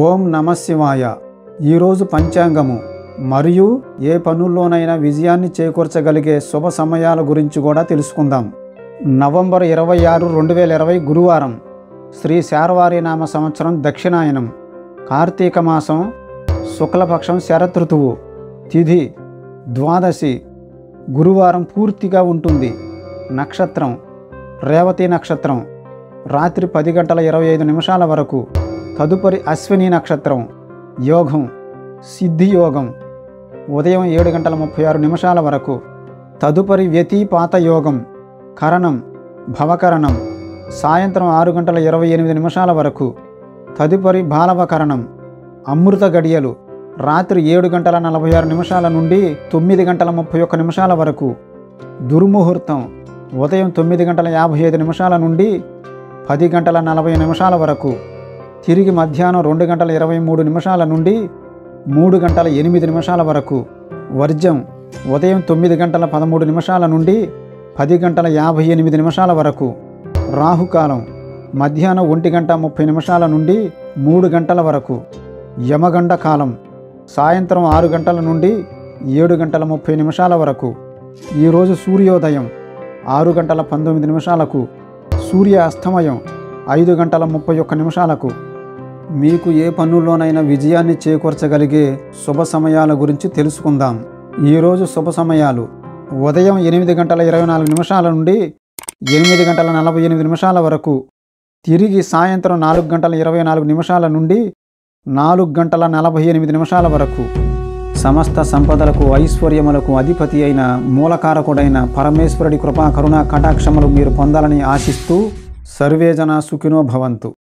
ఓం నమ శివాయ ఈరోజు పంచాంగము మరియు ఏ పనుల్లోనైనా విజయాన్ని చేకూర్చగలిగే శుభ సమయాల గురించి కూడా తెలుసుకుందాం నవంబర్ ఇరవై ఆరు రెండు వేల ఇరవై గురువారం శ్రీ శార్వారి నామ సంవత్సరం దక్షిణాయనం కార్తీక మాసం శుక్లపక్షం శరదృతువు తిథి ద్వాదశి గురువారం పూర్తిగా ఉంటుంది నక్షత్రం రేవతి నక్షత్రం రాత్రి పది గంటల ఇరవై ఐదు నిమిషాల వరకు తదుపరి అశ్విని నక్షత్రం యోగం సిద్ధి యోగం ఉదయం ఏడు గంటల ముప్పై ఆరు నిమిషాల వరకు తదుపరి వ్యతిపాత యోగం కరణం భవకరణం సాయంత్రం ఆరు గంటల ఇరవై ఎనిమిది నిమిషాల వరకు తదుపరి బాలవకరణం అమృత గడియలు రాత్రి ఏడు గంటల నలభై ఆరు నిమిషాల నుండి తొమ్మిది గంటల ముప్పై ఒక్క నిమిషాల వరకు దుర్ముహూర్తం ఉదయం తొమ్మిది గంటల యాభై ఐదు నిమిషాల నుండి పది గంటల నలభై నిమిషాల వరకు తిరిగి మధ్యాహ్నం రెండు గంటల ఇరవై మూడు నిమిషాల నుండి మూడు గంటల ఎనిమిది నిమిషాల వరకు వర్జం ఉదయం తొమ్మిది గంటల పదమూడు నిమిషాల నుండి పది గంటల యాభై ఎనిమిది నిమిషాల వరకు రాహుకాలం మధ్యాహ్నం ఒంటి గంట ముప్పై నిమిషాల నుండి మూడు గంటల వరకు యమగండ కాలం సాయంత్రం ఆరు గంటల నుండి ఏడు గంటల ముప్పై నిమిషాల వరకు ఈరోజు సూర్యోదయం ఆరు గంటల పంతొమ్మిది నిమిషాలకు సూర్య అస్తమయం ఐదు గంటల ముప్పై ఒక్క నిమిషాలకు మీకు ఏ పనుల్లోనైనా విజయాన్ని చేకూర్చగలిగే శుభ సమయాల గురించి తెలుసుకుందాం ఈరోజు శుభ సమయాలు ఉదయం ఎనిమిది గంటల ఇరవై నాలుగు నిమిషాల నుండి ఎనిమిది గంటల నలభై ఎనిమిది నిమిషాల వరకు తిరిగి సాయంత్రం నాలుగు గంటల ఇరవై నాలుగు నిమిషాల నుండి నాలుగు గంటల నలభై ఎనిమిది నిమిషాల వరకు సమస్త సంపదలకు ఐశ్వర్యములకు అధిపతి అయిన మూలకారకుడైన పరమేశ్వరుడి కృపా కరుణా కటాక్షములు మీరు పొందాలని ఆశిస్తూ సర్వేజన సుఖినో భవంతు